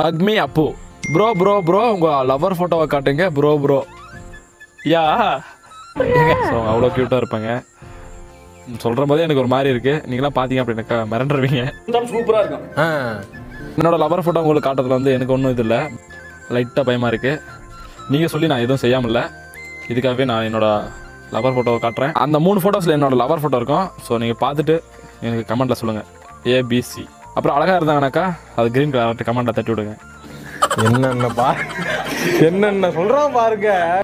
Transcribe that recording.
அக்மி அப்பு bro bro bro உங்கள் lover ஃபோட்டோவை காட்டுங்க ப்ரோ ப்ரோ யா ஸோ அவ்வளோ க்யூட்டாக இருப்பாங்க சொல்கிற போதே எனக்கு ஒரு மாதிரி இருக்குது நீங்களாம் பார்த்தீங்க அப்படின்னாக்கா மிரண்டுருவீங்க சூப்பராக இருக்கும் ஆ என்னோட லவர் ஃபோட்டோ உங்களுக்கு காட்டுறதுல வந்து எனக்கு ஒன்றும் இது இல்லை லைட்டாக பயமாக இருக்குது நீங்கள் சொல்லி நான் எதுவும் செய்யாமல இதுக்காகவே நான் என்னோட லவர் ஃபோட்டோவை காட்டுறேன் அந்த மூணு ஃபோட்டோஸில் என்னோட லவர் ஃபோட்டோ இருக்கும் ஸோ நீங்கள் பார்த்துட்டு எனக்கு கமெண்ட்டில் சொல்லுங்கள் ஏபிசி அப்புறம் அழகாக இருந்தாங்கனாக்கா அது க்ரீன் கலர் கமெண்ட்டில் தட்டி விடுங்க என்னென்ன பா என்னென்ன சொல்றான் பாருங்க